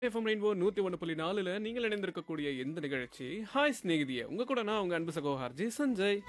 FM rainbow நூத்தி ஒன்று புள்ளி நாலுல நீங்கள் இணைந்திருக்கக்கூடிய எந்த நிகழ்ச்சி ஹாய் ஸ்நேகிதிய உங்க கூட நான் உங்க அன்பு சகோஹார்ஜி சஞ்சய்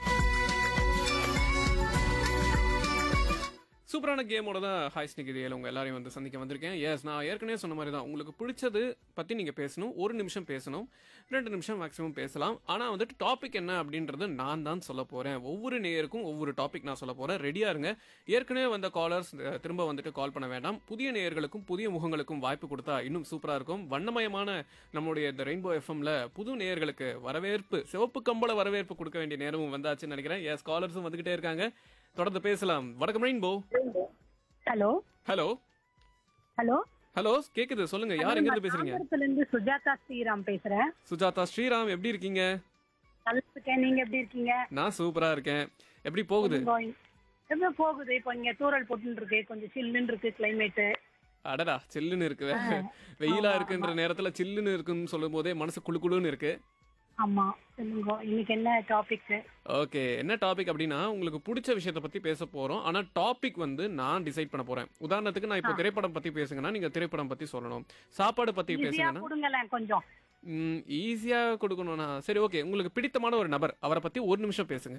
சூப்பரான கேமோட தான் ஹாய் ஸ்நேகிதியில் உங்க எல்லாரையும் வந்து சந்திக்க வந்திருக்கேன் எஸ் நான் ஏற்கனவே சொன்ன மாதிரி தான் உங்களுக்கு பிடிச்சது பத்தி நீங்க பேசணும் ஒரு நிமிஷம் பேசணும் ரெண்டு நிமிஷம் மேக்ஸிமம் பேசலாம் ஆனா வந்துட்டு டாபிக் என்ன அப்படின்றது நான் தான் சொல்ல போறேன் ஒவ்வொரு நேயருக்கும் ஒவ்வொரு டாபிக் நான் சொல்ல போறேன் ரெடியா இருங்க ஏற்கனவே வந்த காலர்ஸ் திரும்ப வந்துட்டு கால் பண்ண வேண்டாம் புதிய நேயர்களுக்கும் புதிய முகங்களுக்கும் வாய்ப்பு கொடுத்தா இன்னும் சூப்பரா இருக்கும் வண்ணமயமான நம்மளுடைய இந்த ரெயின்போ எஃப்எம்ல புது நேயர்களுக்கு வரவேற்பு சிவப்பு கம்பள வரவேற்பு கொடுக்க வேண்டிய நேரமும் வந்தாச்சுன்னு நினைக்கிறேன் எஸ் காலர்ஸும் வந்துகிட்டே இருக்காங்க தொடர்ந்து பேசலாம் வணக்கம் rainbow hello hello hello hello கேக்குது சொல்லுங்க யார் எங்க இருந்து பேசுறீங்க தாம்பரத்துல இருந்து சுஜாதா ஸ்ரீராம் பேசுறேன் சுஜாதா ஸ்ரீராம் எப்படி இருக்கீங்க நல்லா இருக்கேன் நீங்க எப்படி இருக்கீங்க நான் சூப்பரா இருக்கேன் எப்படி போகுது Going. எப்படி போகுது இப்போ இங்க தூரல் போட்டுன்னு இருக்கு கொஞ்சம் சில்லுன்னு இருக்கு கிளைமேட் அடடா சில்லுன்னு இருக்கு வெயிலா இருக்குன்ற நேரத்துல சில்லுன்னு இருக்குன்னு சொல்லும் போதே மனசு குளு குளுன்னு இருக்கு ஆமா சொல்லுங்க இன்னைக்கு என்ன டாபிக் ஓகே என்ன டாபிக் அப்படின்னா உங்களுக்கு பிடிச்ச விஷயத்த பத்தி பேச போறோம் ஆனா டாபிக் வந்து நான் டிசைட் பண்ண போறேன் உதாரணத்துக்கு நான் இப்போ திரைப்படம் பத்தி பேசுங்கன்னா நீங்க திரைப்படம் பத்தி சொல்லணும் சாப்பாடு பத்தி ஈஸியா பேசுங்கன்னா கொடுங்களேன் கொஞ்சம் ஈஸியா கொடுக்கணும்னா சரி ஓகே உங்களுக்கு பிடித்தமான ஒரு நபர் அவரை பத்தி ஒரு நிமிஷம் பேசுங்க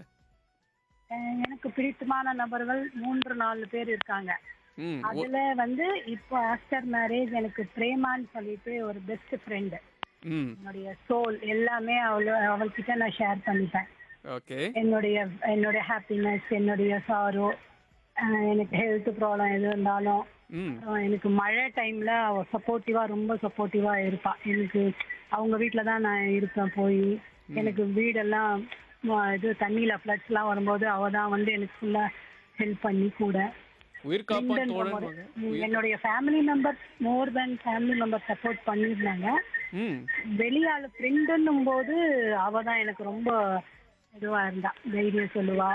அஹ் எனக்கு பிடித்தமான நபர்கள் மூன்று நாலு பேர் இருக்காங்க ம் ஓ- அதுல வந்து இப்போ ஆஃப்டர் மேரேஜ் எனக்கு பிரேமான்னு சொல்லிட்டு ஒரு பெஸ்ட் ஃப்ரெண்டு ம் என்னுடைய சோல் எல்லாமே அவள அவள்கிட்ட நான் ஷேர் பண்ணிப்பேன் ஓகே என்னுடைய என்னுடைய ஹாப்பினஸ் என்னுடைய சாரோ எனக்கு ஹெல்த் ப்ராப்ளம் எது இருந்தாலும் ம் அப்புறம் எனக்கு மழை டைம்ல அவ சப்போர்ட்டிவா ரொம்ப சப்போர்ட்டிவா இருப்பா எனக்கு அவங்க வீட்டில் தான் நான் இருப்பேன் போய் எனக்கு வீடெல்லாம் ம- இது தண்ணியில ஃப்ளட்ஸ் எல்லாம் வரும்போது அவ தான் வந்து எனக்கு ஃபுல்லா ஹெல்ப் பண்ணி கூட உயிர் காப்பான் Friend-ன்ற தோழன் முறை- ம், என்னுடைய family members more then family member support பண்ணியிருந்தாங்க ம் வெளியாள் ஃப்ரெண்டுன்னும் போது அவ தான் எனக்கு ரொம்ப இதுவா இருந்தா தைரியம் சொல்லுவா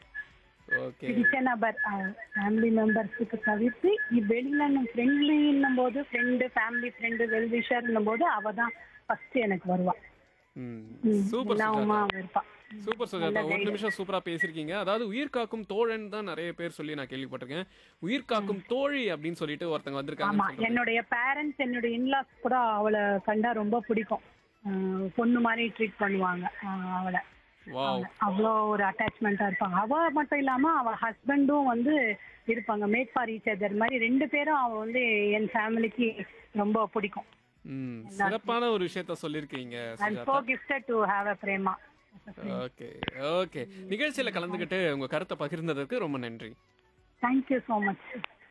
ஓகே பிடிச்ச நபர் ஃபேமிலி மெம்பர்ஸுக்கு தவிர்த்து இ- வெளியில ஃப்ரெண்ட்லின்னும் போது ஃப்ரெண்டு ஃபேமிலி ஃப்ரெண்டு வெல்விஷர்னும் போது அவ தான் ஃபர்ஸ்ட் எனக்கு வருவா ம் ம், சூப்பர் எல்லாவுமா சுஜாதா அவ இருப்பா சூப்பர் சுஜாதா ஒரு நிமிஷம் சூப்பரா பேசிருக்கீங்க அதாவது உயிர் காக்கும் தோழன் தான் நிறைய பேர் சொல்லி நான் கேள்விப்பட்டிருக்கேன் உயிர் காக்கும் தோழி அப்படின்னு சொல்லிட்டு ஒருத்தங்க வந்திருக்காங்க ஆமா என்னுடைய பேரண்ட்ஸ் என்னுடைய இன்லாஸ் கூட அவளை கண்டா ரொம்ப பிடிக்கும் அஹ், பொண்ணு மாதிரி ட்ரீட் பண்ணுவாங்க அஹ், அவளை வாவ் அவ்வளோ ஒரு அட்டாச்மெண்ட்டாக இருப்பாங்க அவ மட்டும் இல்லாம அவ ஹஸ்பண்டும் வந்து இருப்பாங்க மேட் ஃபார் ஈச் அதர் மாதிரி ரெண்டு பேரும் அவ வந்து என் ஃபேமிலிக்கு ரொம்ப பிடிக்கும் ம் சிறப்பான ஒரு விஷயத்த சொல்லிருக்கீங்க and Sujatha so gifted to have a Prema okay okay நிகழ்ச்சியில கலந்துகிட்டு உங்க கருத்தை பகிர்ந்ததற்கு ரொம்ப நன்றி தேங்க்யூ ஸோ மச்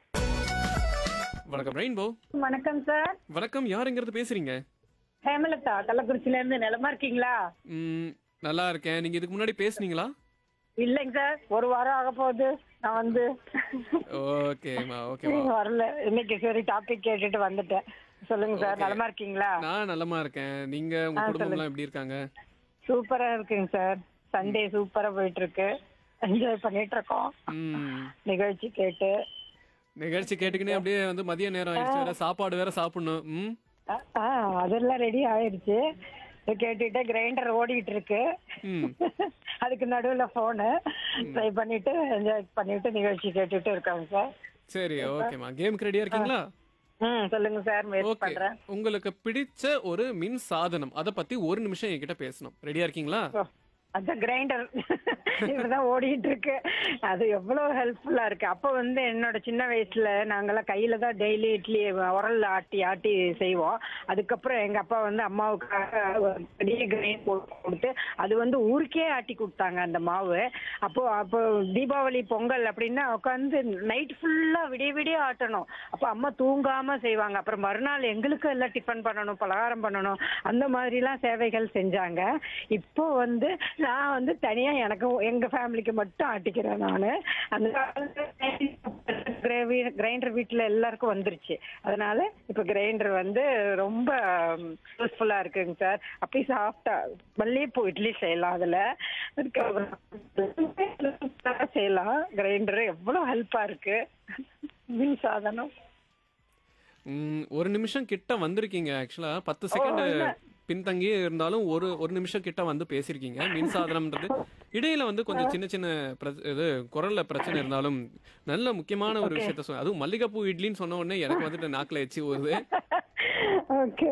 வணக்கம் ரெயின்போ வணக்கம் சார் வணக்கம் யாருங்கிறது பேசுறீங்க ஹேமலதா கள்ளக்குறிச்சில இருந்து நிலமா இருக்கீங்களா ம் நல்லா இருக்கேன் நீங்க இதுக்கு முன்னாடி பேசுனீங்களா இல்லைங்க சார் ஒரு வாரம் ஆக போகுது நான் வந்து ஓகேமா ஓகேவா நீங்க வரல இன்னைக்கு சரி டாபிக் கேட்டுட்டு வந்துட்டேன் சொல்லுங்க சார் நலமா இருக்கீங்களா நான் நலமா இருக்கேன் நீங்க உங்க குடும்பம்லாம் எப்படி இருக்காங்க சூப்பரா இருக்குங்க சார் சண்டே சூப்பரா போயிட்டு இருக்கு என்ஜாய் பண்ணிட்டு இருக்கோம் ம் நிகழ்ச்சி கேட்டு நிகழ்ச்சி கேட்டுக்கினே அப்படியே வந்து மதிய நேரம் ஆயிடுச்சு வேற சாப்பாடு வேற சாப்பிடணும் ம் ஆ, ஆ அதெல்லாம் ரெடி ஆயிருச்சு இதை கேட்டுட்டு கிரைண்டர் ஓடிட்டு இருக்கு ம் அதுக்கு நடுவுல போனு ட்ரை பண்ணிட்டு என்ஜாய் பண்ணிட்டு நிகழ்ச்சி கேட்டுட்டு இருக்காங்க சார் சரி ஓகேம்மா கேமுக்கு ரெடியா இருக்கீங்களா ம் சொல்லுங்க சார் முயற்சி ஓகே பண்றேன் உங்களுக்கு பிடிச்ச ஒரு மின் சாதனம் அத பத்தி ஒரு நிமிஷம் என்கிட்ட பேசணும் ரெடியா இருக்கீங்களா ஓ, அந்த கிரைண்டர் இப்படிதான் ஓடிட்டு இருக்கு அது எவ்வளவு ஹெல்ப்ஃபுல்லா இருக்கு அப்ப வந்து என்னோட சின்ன வயசுல நாங்கெல்லாம் கையில தான் டெய்லி இட்லி உரல்ல ஆட்டி ஆட்டி செய்வோம் அதுக்கப்புறம் எங்க அப்பா வந்து அம்மாவுக்காக ஒரு பெரிய கிரைண்ட் கொடுத்து அது வந்து ஊருக்கே ஆட்டி கொடுத்தாங்க அந்த மாவு அப்போ அப்போ தீபாவளி பொங்கல் அப்படின்னா உட்காந்து நைட் ஃபுல்லா விடிய விடிய ஆட்டணும் அப்போ அம்மா தூங்காம செய்வாங்க அப்புறம் மறுநாள் எங்களுக்கு எல்லாம் டிஃபன் பண்ணணும் பலகாரம் பண்ணணும் அந்த மாதிரிலாம் சேவைகள் செஞ்சாங்க இப்போ வந்து நான் வந்து தனியா எனக்கு எங்க ஃபேமிலிக்கு மட்டும் ஆட்டிக்கிறேன் நான் அந்த கிரைண்டர் வீட்டுல எல்லாருக்கும் வந்துருச்சு அதனால இப்ப கிரைண்டர் வந்து ரொம்ப யூஸ்ஃபுல்லா இருக்குங்க சார் அப்படியே சாஃப்டா மல்லிகைப்பூ இட்லி செய்யலாம் அதுல அதுக்கப்புறம் செய்யலாம் கிரைண்டர் எவ்வளவு ஹெல்ப்பா இருக்கு மின் சாதனம் ம், ஒரு நிமிஷம் கிட்ட வந்திருக்கீங்க ஆக்சுவலா பத்து செகண்ட் பின்தங்கி இருந்தாலும் ஒரு ஒரு நிமிஷம் கிட்ட வந்து பேசியிருக்கீங்க மின் சாதனம்ன்றது இடையில வந்து கொஞ்சம் சின்ன சின்ன பிரச்ச- இது குரல்ல பிரச்சனை இருந்தாலும் நல்ல முக்கியமான ஒரு விஷயத்த சொன்ன அதுவும் மல்லிகைப்பூ இட்லின்னு சொன்ன உடனே எனக்கு வந்துட்டு நாக்குல எச்சி வருது ஓகே